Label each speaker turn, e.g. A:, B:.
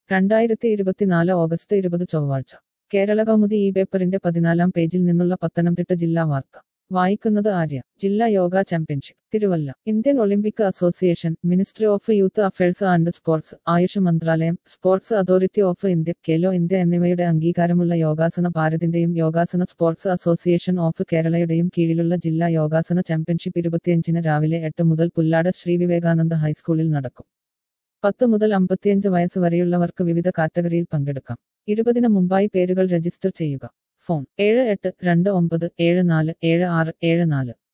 A: രണ്ടായിരത്തി ഇരുപത്തിനാല് ഓഗസ്റ്റ് ഇരുപത് ചൊവ്വാഴ്ച കേരള കൗമുദി ഈ പേപ്പറിന്റെ പതിനാലാം പേജിൽ നിന്നുള്ള പത്തനംതിട്ട ജില്ലാ വാർത്ത വായിക്കുന്നത് ആര്യ ജില്ലാ yoga championship Thiruvalla Indian Olympic association ministry of youth affairs and sports Ayush മന്ത്രാലയം sports authority of India Khelo India എന്നിവയുടെ അംഗീകാരമുള്ള യോഗാസന ഭാരതിന്റെയും യോഗാസന സ്പോർട്സ് അസോസിയേഷൻ ഓഫ് കേരളയുടെയും കീഴിലുള്ള ജില്ലാ യോഗാസന ചാമ്പ്യൻഷിപ്പ് ഇരുപത്തിയഞ്ചിന് രാവിലെ എട്ട് മുതൽ പുല്ലാട് ശ്രീ വിവേകാനന്ദ ഹൈസ്കൂളിൽ നടക്കും പത്ത് മുതൽ അമ്പത്തിയഞ്ച് വയസ്സ് വരെയുള്ളവർക്ക് വിവിധ കാറ്റഗറിയിൽ പങ്കെടുക്കാം ഇരുപതിന് മുമ്പായി പേരുകൾ രജിസ്റ്റർ ചെയ്യുക ഫോൺ ഏഴ് എട്ട് രണ്ട് ഒമ്പത് ഏഴ് നാല് ഏഴ് ആറ് ഏഴ് നാല്